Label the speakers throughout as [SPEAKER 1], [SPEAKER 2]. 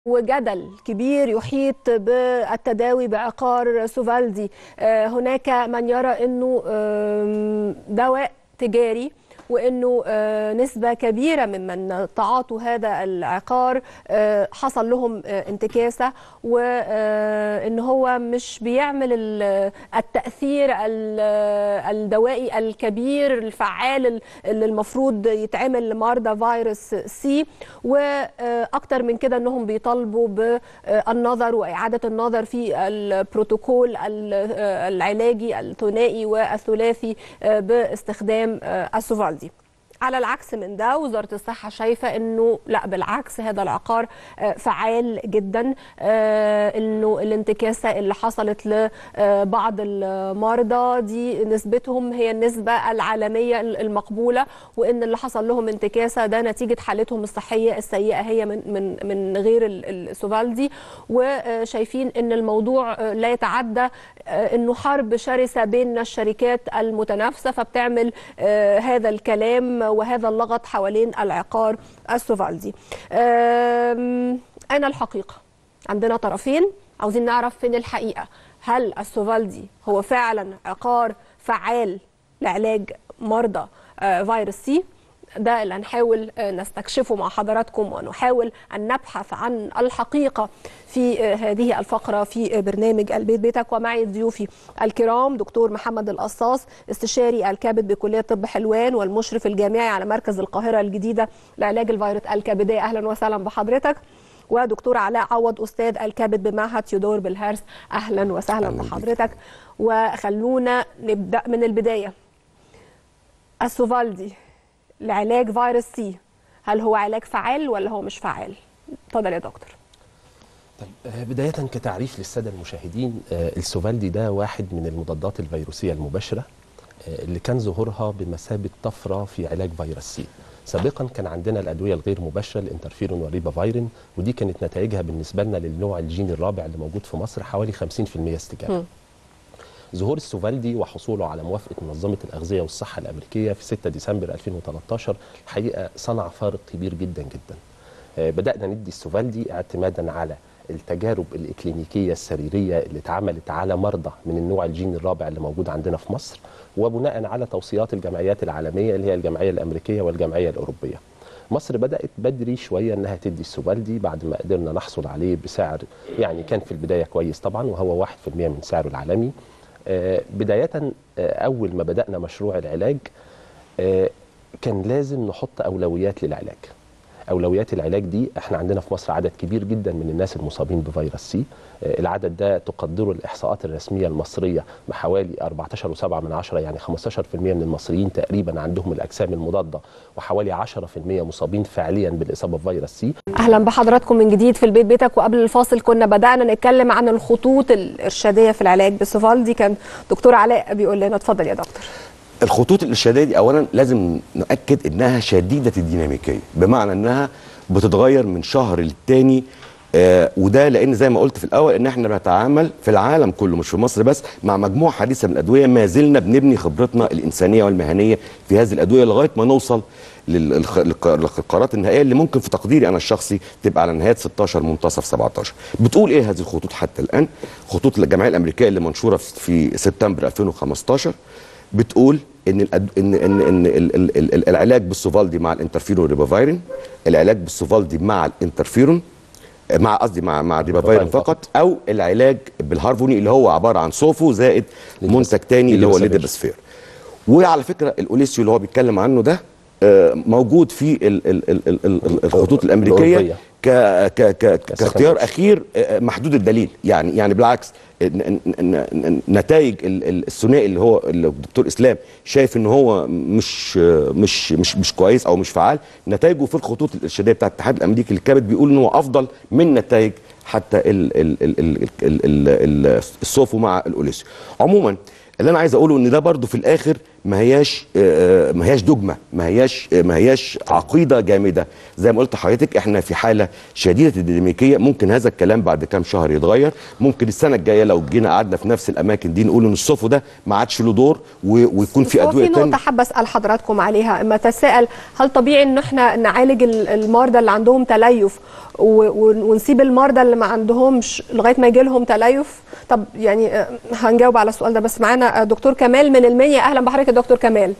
[SPEAKER 1] وجدل كبير يحيط بالتداوي بعقار سوفالدي آه، هناك من يرى انه آم، دواء تجاري وانه آه، نسبه كبيره ممن تعاطوا هذا العقار آه، حصل لهم آه، انتكاسه وان هو مش بيعمل ال- التاثير ال- الدوائي الكبير الفعال ال- اللي المفروض يتعمل لمرضى فيروس سي واكتر من كده انهم بيطالبوا بالنظر واعاده النظر في البروتوكول ال- العلاجي الثنائي والثلاثي باستخدام السوفالدي على العكس من ده وزاره الصحه شايفه انه لا بالعكس هذا العقار آه، فعال جدا آه، انه الانتكاسه اللي حصلت لبعض المرضى دي نسبتهم هي النسبه العالميه المقبوله وان اللي حصل لهم انتكاسه ده نتيجه حالتهم الصحيه السيئه هي من من من غير ال- السوفالدي وشايفين ان الموضوع آه، لا يتعدى آه، انه حرب شرسه بين الشركات المتنافسه فبتعمل آه، هذا الكلام وهذا اللغط حوالين العقار السوفالدي آم، أنا الحقيقة عندنا طرفين عاوزين نعرف فين الحقيقة هل السوفالدي هو فعلا عقار فعال لعلاج مرضى آه، فيروس سي ده اللي هنحاول آه، نستكشفه مع حضراتكم ونحاول أن نبحث عن الحقيقة في آه، هذه الفقرة في آه، برنامج البيت بيتك ومعي ضيوفي الكرام دكتور محمد القصاص استشاري الكبد بكلية طب حلوان والمشرف الجامعي على مركز القاهرة الجديدة لعلاج الفيروس الكبدية أهلا وسهلا بحضرتك ودكتور علاء عوض استاذ الكبد بمعهد تيودور بالهرس اهلا وسهلا
[SPEAKER 2] أهلاً بيك.
[SPEAKER 1] بحضرتك وخلونا نبدا من البدايه السوفالدي لعلاج فيروس سي هل هو علاج فعال ولا هو مش فعال اتفضل يا دكتور
[SPEAKER 2] طيب آه، بداية كتعريف للسادة المشاهدين آه، السوفالدي ده واحد من المضادات الفيروسية المباشرة آه، اللي كان ظهورها بمثابة طفرة في علاج فيروس سي سابقا كان عندنا الأدوية الغير مباشرة الانترفيرون والريبافيرين ودي كانت نتائجها بالنسبة لنا للنوع الجيني الرابع اللي موجود في مصر حوالي 50% استجابة
[SPEAKER 1] مم.
[SPEAKER 2] ظهور السوفالدي وحصوله على موافقه منظمه الاغذيه والصحه الامريكيه في 6 ديسمبر 2013 الحقيقه صنع فارق كبير جدا جدا. آه، بدانا ندي السوفالدي اعتمادا على التجارب الاكلينيكيه السريريه اللي اتعملت على مرضى من النوع الجيني الرابع اللي موجود عندنا في مصر وبناء على توصيات الجمعيات العالميه اللي هي الجمعيه الامريكيه والجمعيه الاوروبيه. مصر بدات بدري شويه انها تدي السوفالدي بعد ما قدرنا نحصل عليه بسعر يعني كان في البدايه كويس طبعا وهو 1% من سعره العالمي. آه، بداية آه، أول ما بدأنا مشروع العلاج آه، كان لازم نحط أولويات للعلاج أولويات العلاج دي احنا عندنا في مصر عدد كبير جدا من الناس المصابين بفيروس سي آه، العدد ده تقدره الإحصاءات الرسمية المصرية بحوالي 14.7 من عشرة يعني 15% من المصريين تقريبا عندهم الأجسام المضادة وحوالي 10% مصابين فعليا بالإصابة بفيروس سي
[SPEAKER 1] اهلا بحضراتكم من جديد في البيت بيتك وقبل الفاصل كنا بدانا نتكلم عن الخطوط الارشاديه في العلاج بالسوفالدي كان دكتور علاء بيقول لنا اتفضل يا دكتور
[SPEAKER 3] الخطوط الارشاديه دي اولا لازم ناكد انها شديده الديناميكيه بمعنى انها بتتغير من شهر للتاني آه وده لان زي ما قلت في الاول ان احنا بنتعامل في العالم كله مش في مصر بس مع مجموعه حديثه من الادويه ما زلنا بنبني خبرتنا الانسانيه والمهنيه في هذه الادويه لغايه ما نوصل للخ- للق- للقرارات النهائيه اللي ممكن في تقديري انا الشخصي تبقى على نهايه 16 منتصف 17 بتقول ايه هذه الخطوط حتى الان خطوط الجمعيه الامريكيه اللي منشوره في سبتمبر 2015 بتقول ان الأد... ان ان ان ال- ال- ال- ال- العلاج بالسوفالدي مع الانترفيرون ريبافيرين العلاج بالسوفالدي مع الانترفيرون مع قصدي مع مع الريبافيرين
[SPEAKER 2] ريبافيرين
[SPEAKER 3] فقط او العلاج بالهارفوني اللي هو عباره عن صوفو زائد منتج تاني اللي هو
[SPEAKER 2] ليدوسابير.
[SPEAKER 3] ليدبسفير وعلى فكره الاوليسيو اللي هو بيتكلم عنه ده آه، موجود في ال- ال- ال- ال- ال- الخطوط الامريكيه
[SPEAKER 2] الأوروبية.
[SPEAKER 3] ك ك ك
[SPEAKER 2] كسكن
[SPEAKER 3] كاختيار
[SPEAKER 2] دوز.
[SPEAKER 3] اخير آه، محدود الدليل يعني يعني بالعكس نتائج الثنائي اللي هو اللي الدكتور اسلام شايف ان هو مش مش مش مش كويس او مش فعال نتائجه في الخطوط الارشاديه بتاعه الاتحاد الامريكي للكبد بيقول ان هو افضل من نتائج حتى ال ال ال ال ال ال ال الصوفو مع الاوليسيو عموما اللي انا عايز اقوله ان ده برضو في الاخر ما هياش آه، ما هياش دogma ما هياش آه، ما هياش عقيده جامده زي ما قلت لحضرتك احنا في حاله شديده الديناميكيه ممكن هذا الكلام بعد كام شهر يتغير ممكن السنه الجايه لو جينا قعدنا في نفس الاماكن دي نقول ان الصفو ده ما عادش له دور و- ويكون في
[SPEAKER 1] بس هو
[SPEAKER 3] ادويه
[SPEAKER 1] في
[SPEAKER 3] تانية
[SPEAKER 1] نقطة حابة أسأل حضراتكم عليها اما تساءل هل طبيعي إن احنا نعالج ال- المرضى اللي عندهم تليف و- ون- ونسيب المرضى اللي ما عندهمش لغاية ما يجي لهم تليف؟ طب يعني آه، هنجاوب على السؤال ده بس معانا آه، دكتور كمال من المنيا أهلا بحضرتك يا دكتور كمال.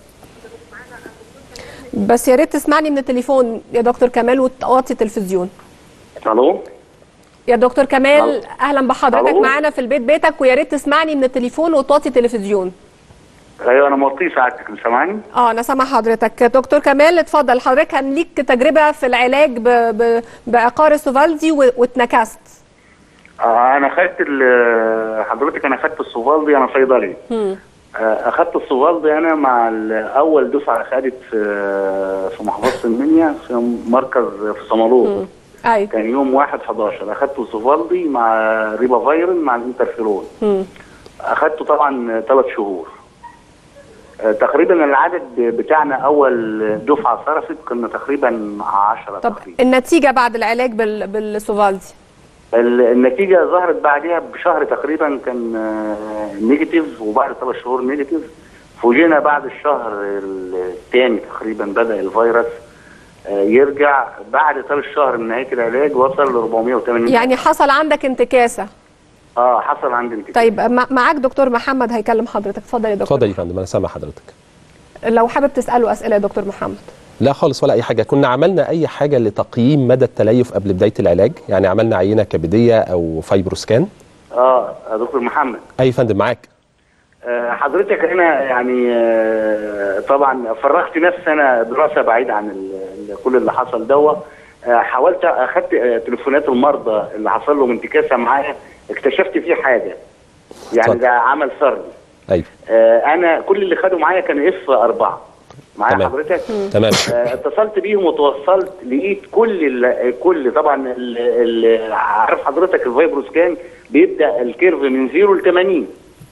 [SPEAKER 1] بس يا ريت تسمعني من التليفون يا دكتور كمال وتوطي التلفزيون.
[SPEAKER 4] الو
[SPEAKER 1] يا دكتور كمال
[SPEAKER 4] ألو.
[SPEAKER 1] اهلا بحضرتك
[SPEAKER 4] ألو.
[SPEAKER 1] معانا في البيت بيتك ويا ريت تسمعني من التليفون وتوطي التلفزيون.
[SPEAKER 4] ايوه انا موطي سعادتك مش سامعني
[SPEAKER 1] اه انا سامع حضرتك دكتور كمال اتفضل حضرتك كان ليك تجربه في العلاج ب... ب... بعقار السوفالدي و... واتنكست
[SPEAKER 4] آه انا خدت ال- حضرتك انا خدت السوفالدي انا صيدلي آه اخدت السوفالدي انا مع ال- اول دفعه خدت في في محافظه المنيا في مركز في صمالوط
[SPEAKER 1] ايوه
[SPEAKER 4] كان يوم 1 11 اخدت السوفالدي مع ريبا فايرن مع الانترفيرون اخدته طبعا ثلاث شهور آه، تقريبا العدد بتاعنا اول دفعه صرفت كنا تقريبا 10
[SPEAKER 1] طب
[SPEAKER 4] تقريبا
[SPEAKER 1] النتيجه بعد العلاج بال... بالسوفالدي
[SPEAKER 4] ال- النتيجه ظهرت بعدها بشهر تقريبا كان آه، نيجاتيف وبعد ثلاث شهور نيجاتيف فوجئنا بعد الشهر الثاني تقريبا بدا الفيروس آه، يرجع بعد ثالث شهر من نهايه العلاج وصل ل 480
[SPEAKER 1] يعني حصل عندك انتكاسه
[SPEAKER 4] اه حصل عندي انتكاسة.
[SPEAKER 1] طيب مع- معاك دكتور محمد هيكلم حضرتك اتفضل يا دكتور
[SPEAKER 2] اتفضل يا فندم انا سامع حضرتك
[SPEAKER 1] لو حابب تساله اسئله يا دكتور محمد
[SPEAKER 2] لا خالص ولا اي حاجه كنا عملنا اي حاجه لتقييم مدى التليف قبل بدايه العلاج يعني عملنا عينه كبديه او فايبروسكان
[SPEAKER 4] اه يا دكتور محمد
[SPEAKER 2] اي فندم معاك
[SPEAKER 4] آه، حضرتك انا يعني آه، طبعا فرغت نفسي انا دراسه بعيد عن ال- ال- كل اللي حصل دوا آه، حاولت اخدت آه، تليفونات المرضى اللي حصل لهم انتكاسه معايا اكتشفت فيه حاجه يعني
[SPEAKER 2] اتفضل.
[SPEAKER 4] ده عمل سردي
[SPEAKER 2] ايوه
[SPEAKER 4] آه، انا كل اللي خدوا معايا كان اف اربعه معايا
[SPEAKER 2] تمام.
[SPEAKER 4] حضرتك
[SPEAKER 2] تمام
[SPEAKER 4] آه، اتصلت بيهم وتوصلت لقيت كل ال كل طبعا ال ال عارف حضرتك الفايبروسكان بيبدا الكيرف من 0 ل 80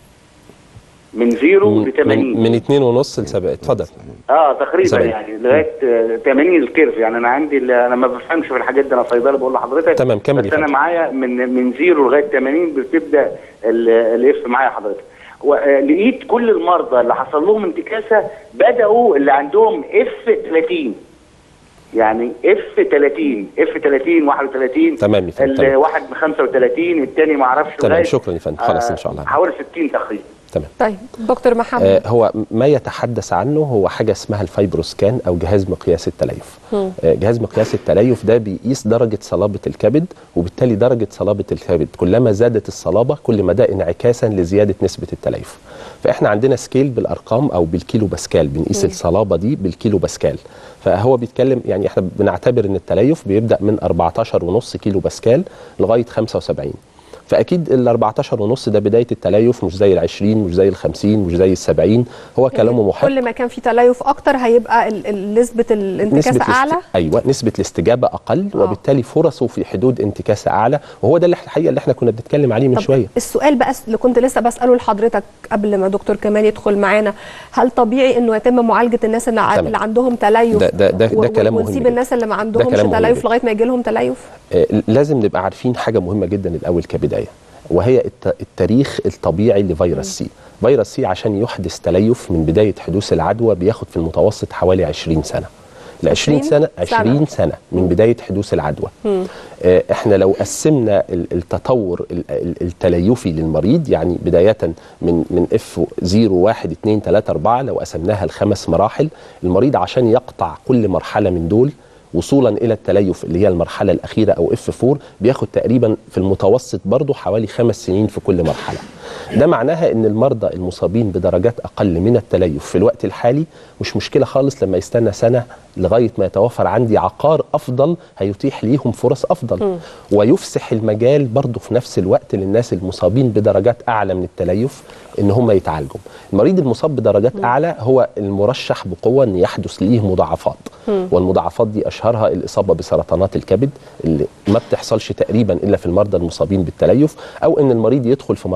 [SPEAKER 4] من 0 ل
[SPEAKER 2] من
[SPEAKER 4] 80
[SPEAKER 2] من اتنين ونص لسبعة اتفضل
[SPEAKER 4] اه تقريبا
[SPEAKER 2] سبعين.
[SPEAKER 4] يعني لغايه آه، 80 الكيرف يعني انا عندي ال- انا ما بفهمش في الحاجات دي انا صيدلي بقول لحضرتك
[SPEAKER 2] تمام، كمل
[SPEAKER 4] بس
[SPEAKER 2] يا
[SPEAKER 4] انا
[SPEAKER 2] فندم.
[SPEAKER 4] معايا من من 0 لغايه 80 بتبدا الاف معايا حضرتك ولقيت كل المرضى اللي حصل لهم انتكاسه بداوا اللي عندهم اف 30 يعني اف 30 اف 30 31
[SPEAKER 2] تمام يا فندم، تمام.
[SPEAKER 4] الواحد ب 35 الثاني ما اعرفش
[SPEAKER 2] تمام،
[SPEAKER 4] لغاية-
[SPEAKER 2] شكرا يا فندم، خلاص
[SPEAKER 4] آه،
[SPEAKER 2] إن شاء الله.
[SPEAKER 4] حوالي 60 تقريبا
[SPEAKER 2] تمام
[SPEAKER 1] طيب دكتور محمد
[SPEAKER 2] آه، هو ما يتحدث عنه هو حاجه اسمها الفايبروسكان او جهاز مقياس التليف آه، جهاز مقياس التليف ده بيقيس درجه صلابه الكبد وبالتالي درجه صلابه الكبد كلما زادت الصلابه كل ما ده انعكاسا لزياده نسبه التليف فاحنا عندنا سكيل بالارقام او بالكيلو باسكال بنقيس الصلابه دي بالكيلو باسكال فهو بيتكلم يعني احنا بنعتبر ان التليف بيبدا من 14.5 كيلو باسكال لغايه 75 فاكيد ال 14 ونص ده بدايه التليف مش زي ال 20 مش زي ال 50 مش زي ال 70 هو كلامه محق
[SPEAKER 1] كل ما كان في تليف اكتر هيبقى ال- ال- نسبه الانتكاسه
[SPEAKER 2] الاست-
[SPEAKER 1] اعلى
[SPEAKER 2] ايوه نسبه الاستجابه اقل
[SPEAKER 1] آه.
[SPEAKER 2] وبالتالي فرصه في حدود انتكاسه اعلى وهو ده اللي إحنا- الحقيقه اللي احنا كنا بنتكلم عليه من
[SPEAKER 1] طب
[SPEAKER 2] شويه
[SPEAKER 1] السؤال بقى اللي كنت لسه بساله لحضرتك قبل ما دكتور كمال يدخل معانا هل طبيعي انه يتم معالجه الناس اللي, ع-
[SPEAKER 2] تمام.
[SPEAKER 1] اللي عندهم تليف
[SPEAKER 2] ده- ده- ده-
[SPEAKER 1] و-
[SPEAKER 2] ده كلام مهم
[SPEAKER 1] ونسيب
[SPEAKER 2] جدا.
[SPEAKER 1] الناس اللي ما عندهمش
[SPEAKER 2] كلام مهم
[SPEAKER 1] تليف
[SPEAKER 2] جدا.
[SPEAKER 1] لغايه ما يجي لهم تليف
[SPEAKER 2] آه، لازم نبقى عارفين حاجه مهمه جدا الاول كبدايه وهي الت- التاريخ الطبيعي لفيروس سي فيروس سي عشان يحدث تليف من بدايه حدوث العدوى بياخد في المتوسط حوالي 20 سنه ال 20 سنه
[SPEAKER 1] 20
[SPEAKER 2] 20 سنه من بدايه حدوث العدوى آه، احنا لو قسمنا ال- التطور ال- ال- التليفي للمريض يعني بدايه من من اف 0 1 2 3 4 لو قسمناها لخمس مراحل المريض عشان يقطع كل مرحله من دول وصولا الى التليف اللي هي المرحله الاخيره او اف 4 بياخد تقريبا في المتوسط برضه حوالي خمس سنين في كل مرحله ده معناها ان المرضى المصابين بدرجات اقل من التليف في الوقت الحالي مش مشكله خالص لما يستنى سنه لغايه ما يتوفر عندي عقار افضل هيتيح ليهم فرص افضل ويفسح المجال برضه في نفس الوقت للناس المصابين بدرجات اعلى من التليف ان هم يتعالجوا المريض المصاب بدرجات اعلى هو المرشح بقوه ان يحدث ليه مضاعفات والمضاعفات دي اشهرها الاصابه بسرطانات الكبد اللي ما بتحصلش تقريبا الا في المرضى المصابين بالتليف او ان المريض يدخل في مرحله تانية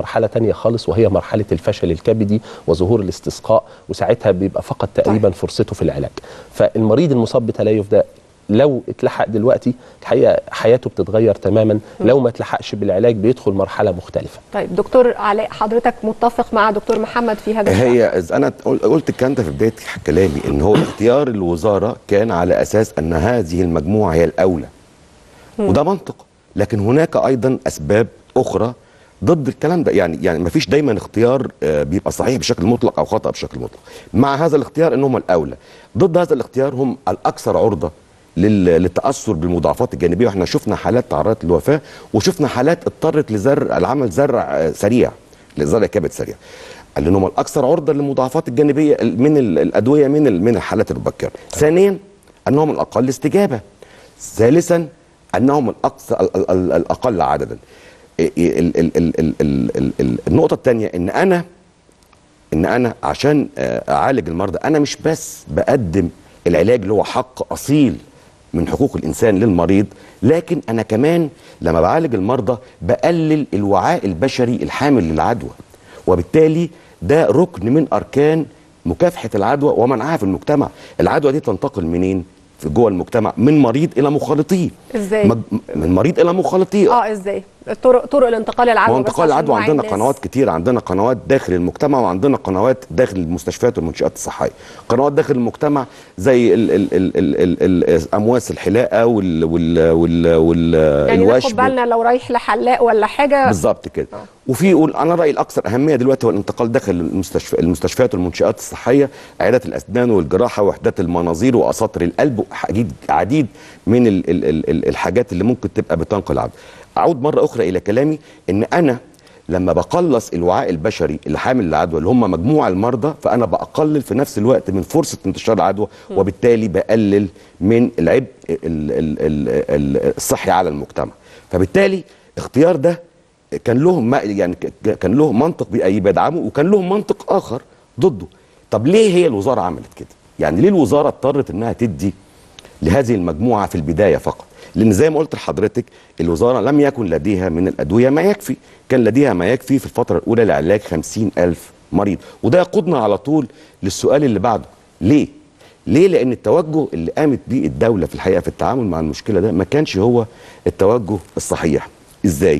[SPEAKER 2] تانية خالص وهي مرحله الفشل الكبدي وظهور الاستسقاء وساعتها بيبقى فقط تقريبا فرصته في العلاج فالمريض المصاب بتليف ده لو اتلحق دلوقتي الحقيقه حياته بتتغير تماما لو ما اتلحقش بالعلاج بيدخل مرحله مختلفه
[SPEAKER 1] طيب دكتور علاء حضرتك متفق مع دكتور محمد في هذا الشأن؟
[SPEAKER 3] هي إذ انا قل- قلت الكلام ده في بدايه كلامي ان هو اختيار الوزاره كان على اساس ان هذه المجموعه هي الاولى وده منطق لكن هناك ايضا اسباب اخرى ضد الكلام ده يعني يعني ما فيش دايما اختيار آه، بيبقى صحيح بشكل مطلق او خطا بشكل مطلق مع هذا الاختيار ان هم الاولى ضد هذا الاختيار هم الاكثر عرضه لل- للتاثر بالمضاعفات الجانبيه واحنا شفنا حالات تعرضت للوفاه وشفنا حالات اضطرت لزرع العمل زرع آه، سريع لزرع كبد سريع لان هم الاكثر عرضه للمضاعفات الجانبيه من ال- الادويه من ال- من الحالات المبكره ثانيا انهم الاقل استجابه ثالثا انهم الاكثر ال- ال- ال- الاقل عددا ال- ال- ال- ال- ال- ال- ال- النقطه الثانيه ان انا ان انا عشان آه، اعالج المرضى انا مش بس بقدم العلاج اللي هو حق اصيل من حقوق الانسان للمريض لكن انا كمان لما بعالج المرضى بقلل الوعاء البشري الحامل للعدوى وبالتالي ده ركن من اركان مكافحه العدوى ومنعها في المجتمع العدوى دي تنتقل منين في جوه المجتمع من مريض الى مخالطيه
[SPEAKER 1] إزاي؟
[SPEAKER 3] مج- من مريض الى مخالطيه
[SPEAKER 1] اه ازاي طرق طرق الانتقال العدوى
[SPEAKER 3] هو
[SPEAKER 1] بس
[SPEAKER 3] انتقال
[SPEAKER 1] عشان
[SPEAKER 3] العدوى
[SPEAKER 1] نوعي
[SPEAKER 3] عندنا
[SPEAKER 1] الناس.
[SPEAKER 3] قنوات كتير عندنا قنوات داخل المجتمع وعندنا قنوات داخل المستشفيات والمنشآت الصحية قنوات داخل المجتمع زي ال ال ال ال ال ال امواس الحلاقه وال وال وال, وال
[SPEAKER 1] يعني
[SPEAKER 3] الوشم.
[SPEAKER 1] ناخد بالنا لو رايح لحلاق ولا حاجه
[SPEAKER 3] بالظبط كده وفي يقول انا رايي الاكثر اهميه دلوقتي هو الانتقال داخل المستشفى المستشفيات والمنشات الصحيه عيادات الاسنان والجراحه وحدات المناظير واساطر القلب وعديد عديد من ال ال ال ال الحاجات اللي ممكن تبقى بتنقل عدوى اعود مره اخرى الى كلامي ان انا لما بقلص الوعاء البشري اللي حامل العدوى اللي هم مجموع المرضى فانا بقلل في نفس الوقت من فرصه انتشار العدوى وبالتالي بقلل من العبء ال- ال- ال- ال- الصحي على المجتمع فبالتالي اختيار ده كان له ما يعني ك- كان له منطق بي- بيدعمه وكان له منطق اخر ضده طب ليه هي الوزاره عملت كده يعني ليه الوزاره اضطرت انها تدي لهذه المجموعه في البدايه فقط لان زي ما قلت لحضرتك الوزاره لم يكن لديها من الادويه ما يكفي كان لديها ما يكفي في الفتره الاولى لعلاج خمسين ألف مريض وده يقودنا على طول للسؤال اللي بعده ليه ليه لان التوجه اللي قامت بيه الدوله في الحقيقه في التعامل مع المشكله ده ما كانش هو التوجه الصحيح ازاي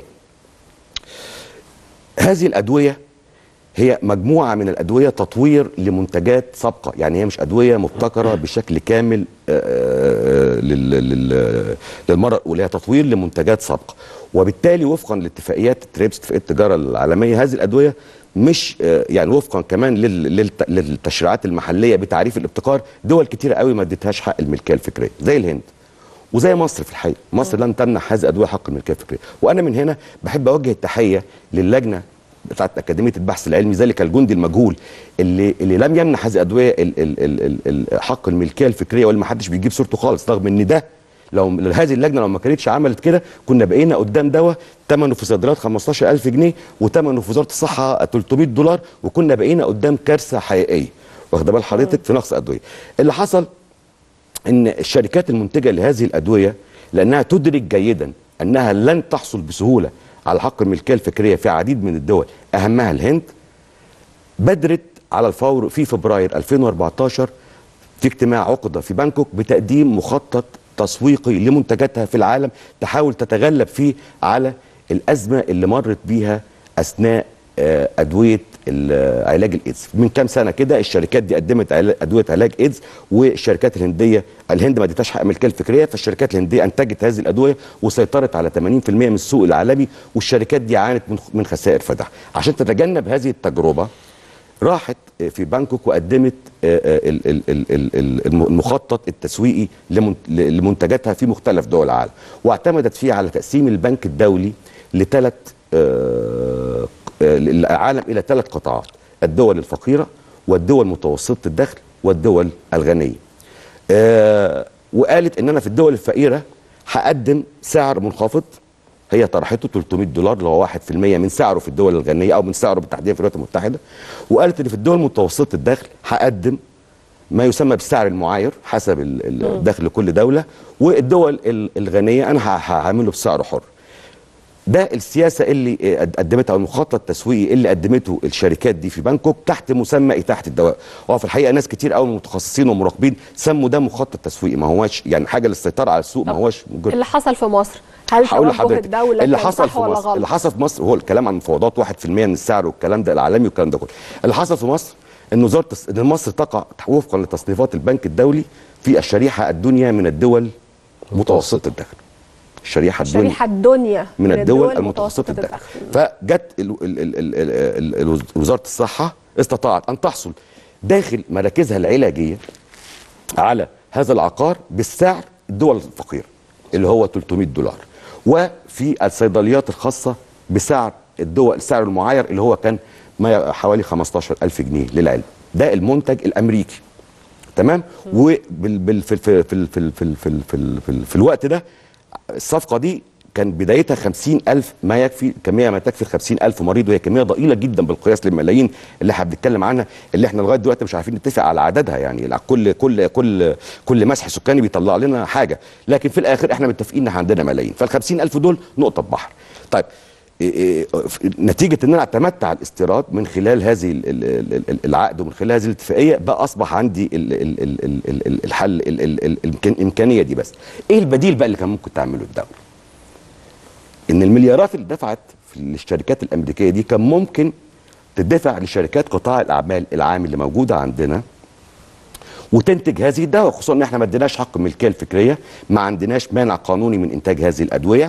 [SPEAKER 3] هذه الادويه هي مجموعه من الادويه تطوير لمنتجات سابقه يعني هي مش ادويه مبتكره بشكل كامل آه، آه، لل- لل- للمره الاولى هي تطوير لمنتجات سابقه وبالتالي وفقا لاتفاقيات تريبس اتفاقيه التجاره العالميه هذه الادويه مش آه، يعني وفقا كمان لل- للت- للتشريعات المحليه بتعريف الابتكار دول كتيره قوي ما اديتهاش حق الملكيه الفكريه زي الهند وزي مصر في الحقيقه مصر لن تمنح هذه الادويه حق الملكيه الفكريه وانا من هنا بحب اوجه التحيه للجنه بتاعت اكاديميه البحث العلمي ذلك الجندي المجهول اللي اللي لم يمنح هذه الادويه ال- ال- ال- ال- ال- حق الملكيه الفكريه واللي ما حدش بيجيب صورته خالص رغم ان ده لو هذه اللجنه لو ما كانتش عملت كده كنا بقينا قدام دواء ثمنه في صيدليات 15000 جنيه وثمنه في وزاره الصحه 300 دولار وكنا بقينا قدام كارثه حقيقيه واخده بال حضرتك في نقص ادويه اللي حصل ان الشركات المنتجه لهذه الادويه لانها تدرك جيدا انها لن تحصل بسهوله على حق الملكيه الفكريه في عديد من الدول اهمها الهند بدرت على الفور في فبراير 2014 في اجتماع عقد في بانكوك بتقديم مخطط تسويقي لمنتجاتها في العالم تحاول تتغلب فيه على الازمه اللي مرت بيها اثناء آه، ادويه ال- علاج الايدز من كام سنه كده الشركات دي قدمت علا- ادويه علاج ايدز والشركات الهنديه الهند ما ادتهاش حق الملكيه الفكريه فالشركات الهنديه انتجت هذه الادويه وسيطرت على 80% من السوق العالمي والشركات دي عانت من من خسائر فادحه عشان تتجنب هذه التجربه راحت في بانكوك وقدمت آه، آه، ال- ال- ال- ال- ال- الم- المخطط التسويقي لمن- ل- لمنتجاتها في مختلف دول العالم واعتمدت فيه على تقسيم البنك الدولي لثلاث آه، آه، العالم الى ثلاث قطاعات الدول الفقيره والدول متوسطه الدخل والدول الغنيه آه، وقالت ان انا في الدول الفقيره هقدم سعر منخفض هي طرحته 300 دولار اللي هو 1% من سعره في الدول الغنيه او من سعره بالتحديد في الولايات المتحده وقالت ان في الدول متوسطه الدخل هقدم ما يسمى بالسعر المعاير حسب ال- ال- الدخل لكل دوله والدول ال- الغنيه انا ه- هعمله بسعر حر ده السياسه اللي آه، قد- قدمتها او المخطط التسويقي اللي قدمته الشركات دي في بانكوك تحت مسمى اتاحه الدواء هو في الحقيقه ناس كتير قوي متخصصين ومراقبين سموا ده مخطط تسويقي ما هوش يعني حاجه للسيطره على السوق ما
[SPEAKER 1] طب
[SPEAKER 3] هوش مجرد
[SPEAKER 1] اللي حصل في مصر هل
[SPEAKER 3] هقول
[SPEAKER 1] توجه
[SPEAKER 3] لحضرتك
[SPEAKER 1] الدولة
[SPEAKER 3] اللي
[SPEAKER 1] كان
[SPEAKER 3] حصل
[SPEAKER 1] صح
[SPEAKER 3] في
[SPEAKER 1] ولا
[SPEAKER 3] مصر
[SPEAKER 1] غلط؟
[SPEAKER 3] اللي حصل في مصر هو الكلام عن مفاوضات 1% من السعر والكلام ده العالمي والكلام ده كله اللي حصل في مصر ان وزاره التص- ان مصر تقع وفقا لتصنيفات البنك الدولي في الشريحه الدنيا من الدول متوسطه الدخل الشريحه الدنيا
[SPEAKER 1] شريحة الدنيا
[SPEAKER 3] من الدول المتوسطه الدخل فجت ال- ال- ال- ال- ال- ال- وزاره الصحه استطاعت ان تحصل داخل مراكزها العلاجيه على هذا العقار بالسعر الدول الفقيره اللي هو 300 دولار وفي الصيدليات الخاصه بسعر الدول السعر المعاير اللي هو كان ما حوالي 15000 جنيه للعلبه ده المنتج الامريكي تمام وفي في في في في في في في في في, في الوقت ده الصفقه دي كان بدايتها 50000 ما يكفي كميه ما تكفي 50000 مريض وهي كميه ضئيله جدا بالقياس للملايين اللي احنا بنتكلم عنها اللي احنا لغايه دلوقتي مش عارفين نتفق على عددها يعني لا، كل كل كل كل مسح سكاني بيطلع لنا حاجه لكن في الاخر احنا متفقين ان عندنا ملايين فال 50000 دول نقطه بحر طيب إيه إيه نتيجه ان انا اعتمدت على الاستيراد من خلال هذه ال- ال- ال- ال- العقد ومن خلال هذه الاتفاقيه بقى اصبح عندي ال- ال- ال- ال- ال- ال- الحل ال- ال- ال- الإمكان- الامكانيه دي بس ايه البديل بقى اللي كان ممكن تعمله الدوله ان المليارات اللي دفعت في الشركات الامريكيه دي كان ممكن تدفع لشركات قطاع الاعمال العام اللي موجوده عندنا وتنتج هذه الدواء خصوصا ان احنا ما اديناش حق الملكيه الفكريه ما عندناش مانع قانوني من انتاج هذه الادويه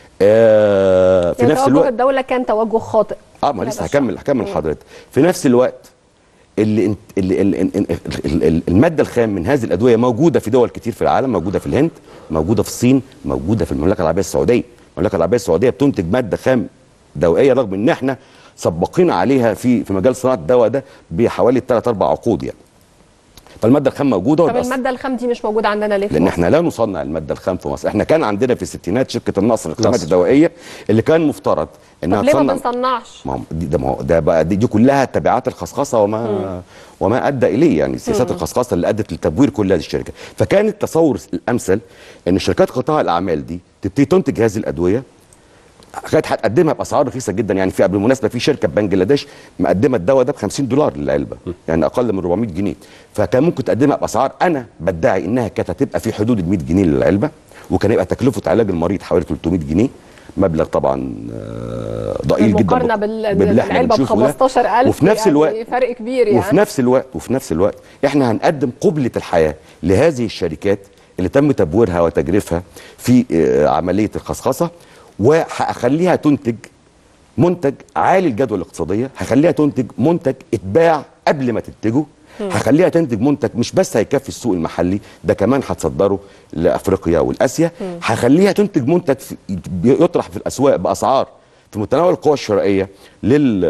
[SPEAKER 3] آه في
[SPEAKER 1] يعني
[SPEAKER 3] نفس
[SPEAKER 1] توجه
[SPEAKER 3] الوقت
[SPEAKER 1] الدولة كان توجه خاطئ
[SPEAKER 3] اه ما
[SPEAKER 1] هذا
[SPEAKER 3] لسه
[SPEAKER 1] الشخص.
[SPEAKER 3] هكمل هكمل حضرتك في نفس الوقت اللي انت اللي اللي اللي اللي اللي الماده الخام من هذه الادويه موجوده في دول كتير في العالم موجوده في الهند موجوده في الصين موجوده في المملكه العربيه السعوديه المملكه العربيه السعوديه بتنتج ماده خام دوائيه رغم ان احنا سبقين عليها في في مجال صناعه الدواء ده بحوالي 3 4 عقود يعني فالماده الخام موجوده
[SPEAKER 1] طب
[SPEAKER 3] وبس.
[SPEAKER 1] المادة الخام دي مش موجودة عندنا ليه في
[SPEAKER 3] لان
[SPEAKER 1] مصر؟
[SPEAKER 3] احنا لا نصنع الماده الخام في مصر احنا كان عندنا في الستينات شركه النصر الخامات
[SPEAKER 2] نصر.
[SPEAKER 3] الدوائيه اللي كان مفترض انها
[SPEAKER 1] طب ليه ما
[SPEAKER 3] تصنع
[SPEAKER 1] بنصنعش؟
[SPEAKER 3] ما هو دي ده ما هو ده بقى دي, دي كلها تبعات الخصخصه وما وما ادى اليه يعني سياسات الخصخصه اللي ادت لتبوير كل هذه الشركات فكان التصور الامثل ان شركات قطاع الاعمال دي تبتدي تنتج هذه الادويه كانت هتقدمها باسعار رخيصه جدا يعني في بالمناسبه في شركه في بنجلاديش مقدمه الدواء ده ب 50 دولار للعلبه يعني اقل من 400 جنيه فكان ممكن تقدمها باسعار انا بدعي انها كانت هتبقى في حدود ال 100 جنيه للعلبه وكان يبقى تكلفه علاج المريض حوالي 300 جنيه مبلغ طبعا آه، ضئيل جدا
[SPEAKER 1] بالمقارنة
[SPEAKER 3] بال-
[SPEAKER 1] بال-
[SPEAKER 3] باللي إحنا
[SPEAKER 1] بالعلبة ب
[SPEAKER 3] بنشوفه ده.
[SPEAKER 1] 15000
[SPEAKER 3] وفي نفس
[SPEAKER 1] يعني
[SPEAKER 3] الوقت
[SPEAKER 1] فرق كبير يعني
[SPEAKER 3] وفي نفس الوقت وفي نفس الوقت احنا هنقدم قبلة الحياة لهذه الشركات اللي تم تبويرها وتجريفها في آه، عملية الخصخصة وهخليها تنتج منتج عالي الجدوى الاقتصادية هخليها تنتج منتج اتباع قبل ما تنتجه هخليها تنتج منتج مش بس هيكفي السوق المحلي ده كمان هتصدره لافريقيا والاسيا هخليها تنتج منتج في- يطرح في الاسواق باسعار في متناول القوى الشرائيه لل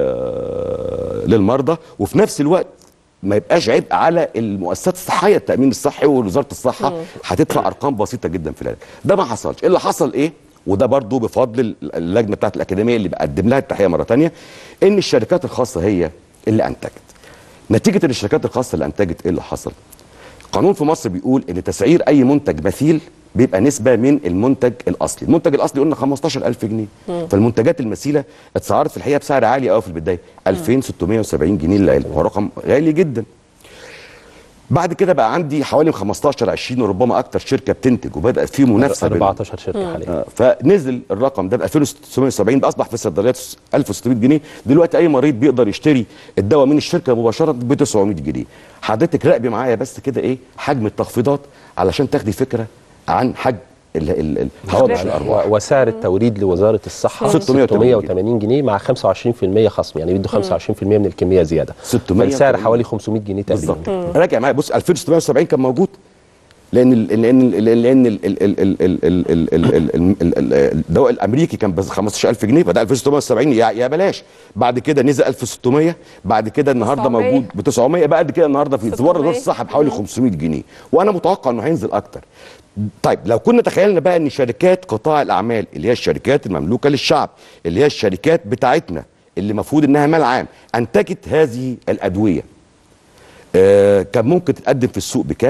[SPEAKER 3] للمرضى وفي نفس الوقت ما يبقاش عبء على المؤسسات الصحيه التامين الصحي ووزاره الصحه هتدفع ارقام بسيطه جدا في العلاج ده ما حصلش اللي حصل ايه وده برضو بفضل اللجنه بتاعت الاكاديميه اللي بقدم لها التحيه مره تانية ان الشركات الخاصه هي اللي انتجت نتيجه ان الشركات الخاصه اللي انتجت ايه اللي حصل قانون في مصر بيقول ان تسعير اي منتج مثيل بيبقى نسبه من المنتج الاصلي المنتج الاصلي قلنا 15000 جنيه فالمنتجات المثيله اتسعرت في الحقيقه بسعر عالي قوي في البدايه 2670 جنيه للعلبه وهو رقم غالي جدا بعد كده بقى عندي حوالي 15 20 وربما اكتر شركه بتنتج وبدات في منافسه بين
[SPEAKER 2] 14 شركه حاليا
[SPEAKER 3] آه، فنزل الرقم ده ب 2670 بقى اصبح في الصيدليات 1600 جنيه دلوقتي اي مريض بيقدر يشتري الدواء من الشركه مباشره ب 900 جنيه حضرتك راقبي معايا بس كده ايه حجم التخفيضات علشان تاخدي فكره عن حجم ال- ال- ال- هوامش الارباح
[SPEAKER 2] و- وسعر التوريد لوزاره الصحه
[SPEAKER 3] 680
[SPEAKER 2] 680 جنيه مع 25% خصم يعني بيدوا 25% من الكميه زياده
[SPEAKER 3] 680
[SPEAKER 2] فالسعر حوالي 500 جنيه تقريبا
[SPEAKER 3] بالظبط راجع معايا بص 2670 كان موجود لان ال لان ال لان ال- ال- ال- ال- ال- ال- ال- ال- ال- ال- ال- الدواء الامريكي كان ب 15000 جنيه فده 2670 يا يا بلاش بعد كده نزل 1600 بعد كده النهارده
[SPEAKER 1] 900.
[SPEAKER 3] موجود ب 900 بعد كده النهارده في
[SPEAKER 1] 600.
[SPEAKER 3] ورد الصحه بحوالي 500 جنيه وانا متوقع انه هينزل اكتر طيب لو كنا تخيلنا بقى ان شركات قطاع الاعمال اللي هي الشركات المملوكه للشعب اللي هي الشركات بتاعتنا اللي المفروض انها مال عام انتجت هذه الادويه آه، كان ممكن تتقدم في السوق بكام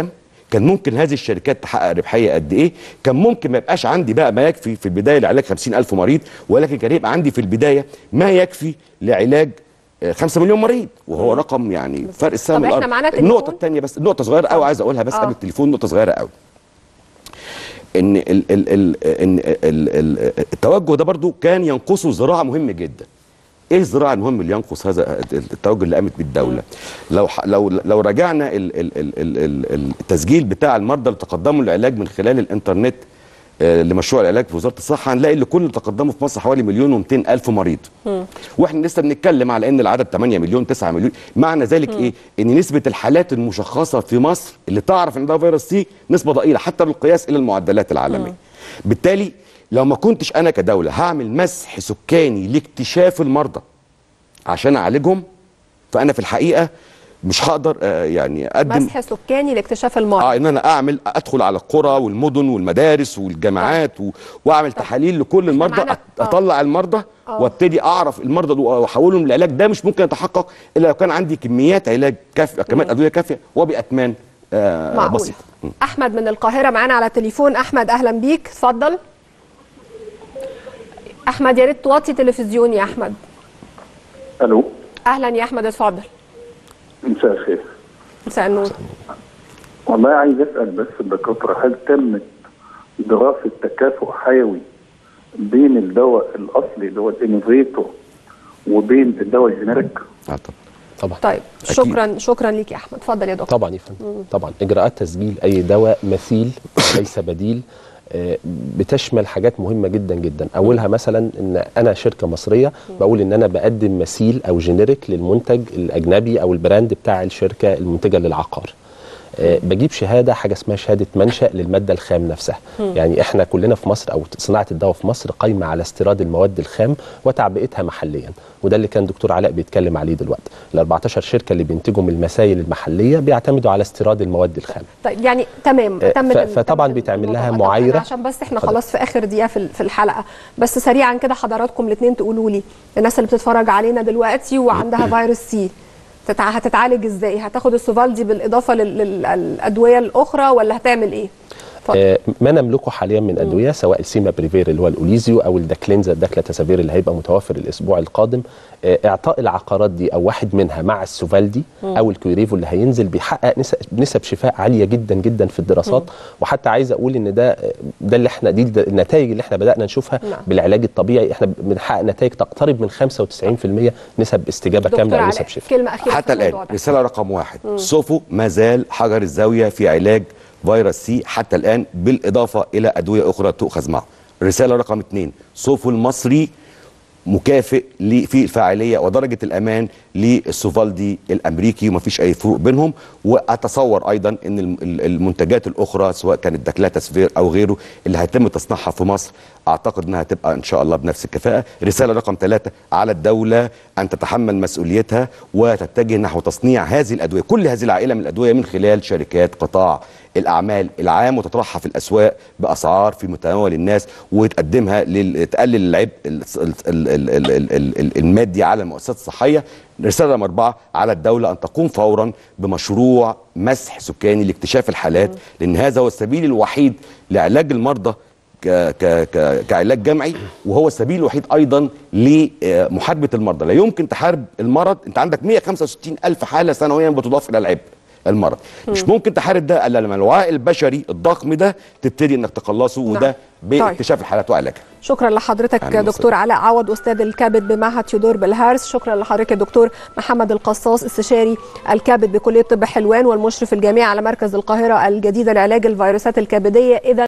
[SPEAKER 3] كان ممكن هذه الشركات تحقق ربحيه قد ايه كان ممكن ما يبقاش عندي بقى ما يكفي في البدايه لعلاج 50000 مريض ولكن كان يبقى عندي في البدايه ما يكفي لعلاج 5 مليون مريض وهو رقم يعني فرق السما
[SPEAKER 1] طب
[SPEAKER 3] من
[SPEAKER 1] إحنا
[SPEAKER 3] الأرض.
[SPEAKER 1] معانا تليفون؟
[SPEAKER 3] النقطه الثانيه بس نقطه صغيره قوي عايز اقولها بس
[SPEAKER 1] آه.
[SPEAKER 3] قبل التليفون نقطه صغيره قوي ان ال ال ال ان ال ال التوجه ده برضو كان ينقصه زراعه مهم جدا ايه الزراعه المهم اللي ينقص هذا التوجه اللي قامت بالدوله لو ح- لو لو راجعنا ال ال ال ال ال التسجيل بتاع المرضى اللي تقدموا للعلاج من خلال الانترنت آه، لمشروع العلاج في وزاره الصحه هنلاقي اللي كل اللي تقدموا في مصر حوالي مليون و200 الف مريض واحنا لسه بنتكلم على ان العدد 8 مليون 9 مليون معنى ذلك ايه ان نسبه الحالات المشخصه في مصر اللي تعرف ان ده فيروس سي نسبه ضئيله حتى بالقياس الى المعدلات العالميه بالتالي لو ما كنتش انا كدوله هعمل مسح سكاني لاكتشاف المرضى عشان اعالجهم فانا في الحقيقه مش هقدر آه، يعني اقدم
[SPEAKER 1] مسح سكاني لاكتشاف المرض
[SPEAKER 3] اه ان انا اعمل ادخل على القرى والمدن والمدارس والجامعات و... واعمل تحاليل لكل المرضى
[SPEAKER 1] معانا-
[SPEAKER 3] أت-
[SPEAKER 1] آه.
[SPEAKER 3] اطلع المرضى
[SPEAKER 1] آه.
[SPEAKER 3] وابتدي اعرف المرضى دول واحولهم للعلاج ده مش ممكن يتحقق الا لو كان عندي كميات علاج كافيه كميات ادويه كافيه وباثمان آه
[SPEAKER 1] معقول
[SPEAKER 3] بسيطه م.
[SPEAKER 1] احمد من القاهره معانا على التليفون احمد اهلا بيك اتفضل احمد يا ريت توطي تلفزيون يا احمد
[SPEAKER 5] الو
[SPEAKER 1] اهلا يا احمد اتفضل
[SPEAKER 5] مساء الخير
[SPEAKER 1] مساء النور
[SPEAKER 5] والله عايز اسال بس الدكاتره هل تمت دراسه تكافؤ حيوي بين الدواء الاصلي اللي هو الانوفيتور وبين الدواء الجينيريك؟
[SPEAKER 3] آه طبعا
[SPEAKER 2] طبعا
[SPEAKER 1] طيب شكرا شكرا ليك يا احمد اتفضل يا دكتور
[SPEAKER 2] طبعا يا فندم طبعا اجراءات تسجيل اي دواء مثيل ليس بديل آه، بتشمل حاجات مهمه جدا جدا اولها مثلا ان انا شركه مصريه بقول ان انا بقدم مثيل او جينيريك للمنتج الاجنبي او البراند بتاع الشركه المنتجه للعقار آه، بجيب شهاده حاجه اسمها شهاده منشا للماده الخام نفسها يعني احنا كلنا في مصر او صناعه الدواء في مصر قايمه على استيراد المواد الخام وتعبئتها محليا وده اللي كان دكتور علاء بيتكلم عليه دلوقتي ال 14 شركه اللي بينتجوا من المسائل المحليه بيعتمدوا على استيراد المواد الخام
[SPEAKER 1] طيب يعني تمام
[SPEAKER 2] آه،
[SPEAKER 1] تمت
[SPEAKER 2] ف-
[SPEAKER 1] ال-
[SPEAKER 2] فطبعاً
[SPEAKER 1] تمت
[SPEAKER 2] بيتعمل
[SPEAKER 1] الموضوع.
[SPEAKER 2] لها
[SPEAKER 1] طب
[SPEAKER 2] معايرة.
[SPEAKER 1] أنا عشان بس احنا
[SPEAKER 2] اتفضل.
[SPEAKER 1] خلاص في اخر دقيقه في ال- في الحلقه بس سريعا كده حضراتكم الاثنين تقولوا لي الناس اللي بتتفرج علينا دلوقتي وعندها فيروس سي تتع... هتتعالج ازاي هتاخد السوفالدي بالاضافه للادويه الاخرى ولا هتعمل ايه اتفضل.
[SPEAKER 2] آه، ما نملكه حاليا من ادويه سواء السيما بريفير اللي هو الاوليزيو او الداكلينزا الداكلاتاسافير اللي هيبقى متوفر الاسبوع القادم آه، اعطاء العقارات دي او واحد منها مع السوفالدي او الكويريفو اللي هينزل بيحقق نسب, نسب شفاء عاليه جدا جدا في الدراسات وحتى عايز اقول ان ده ده اللي احنا دي ده النتائج اللي احنا بدانا نشوفها
[SPEAKER 1] نعم.
[SPEAKER 2] بالعلاج الطبيعي احنا بنحقق نتائج تقترب من 95% نسب استجابه
[SPEAKER 1] دكتور
[SPEAKER 2] كامله او
[SPEAKER 1] علاء
[SPEAKER 2] نسب شفاء
[SPEAKER 1] كلمه اخيره
[SPEAKER 3] حتى
[SPEAKER 1] في الموضوع
[SPEAKER 3] الان
[SPEAKER 1] ده.
[SPEAKER 3] رساله رقم واحد سوفو ما زال حجر الزاويه في علاج فيروس سي حتى الان بالاضافه الى ادويه اخرى تؤخذ معه رساله رقم اثنين سوفو المصري مكافئ ل- في الفاعليه ودرجه الامان للسوفالدي الامريكي ومفيش اي فروق بينهم واتصور ايضا ان الم- ال- المنتجات الاخرى سواء كانت داكلاتاسفير او غيره اللي هيتم تصنيعها في مصر اعتقد انها هتبقى ان شاء الله بنفس الكفاءه رساله رقم ثلاثة على الدوله ان تتحمل مسؤوليتها وتتجه نحو تصنيع هذه الادويه كل هذه العائله من الادويه من خلال شركات قطاع الاعمال العام وتطرحها في الاسواق باسعار في متناول الناس وتقدمها لل... تقلل العبء ال- ال- ال- ال- ال- ال- ال- المادي على المؤسسات الصحيه رساله رقم اربعه على الدوله ان تقوم فورا بمشروع مسح سكاني لاكتشاف الحالات لان هذا هو السبيل الوحيد لعلاج المرضى ك ك ك كعلاج جمعي وهو السبيل الوحيد ايضا لمحاربه المرضى لا يمكن تحارب المرض انت عندك 165 الف حاله سنويا بتضاف الى العبء المرض مش ممكن تحارب ده الا لما الوعاء البشري الضخم ده تبتدي انك تخلصه
[SPEAKER 1] نعم.
[SPEAKER 5] وده
[SPEAKER 3] باكتشاف الحالات وعلاجها
[SPEAKER 1] شكرا لحضرتك
[SPEAKER 3] أهلاً
[SPEAKER 1] دكتور علاء عوض استاذ الكبد بمعهد تيودور بالهارس شكرا لحضرتك الدكتور محمد القصاص استشاري الكبد بكليه طب حلوان والمشرف الجامعي على مركز القاهره الجديده لعلاج الفيروسات الكبديه اذا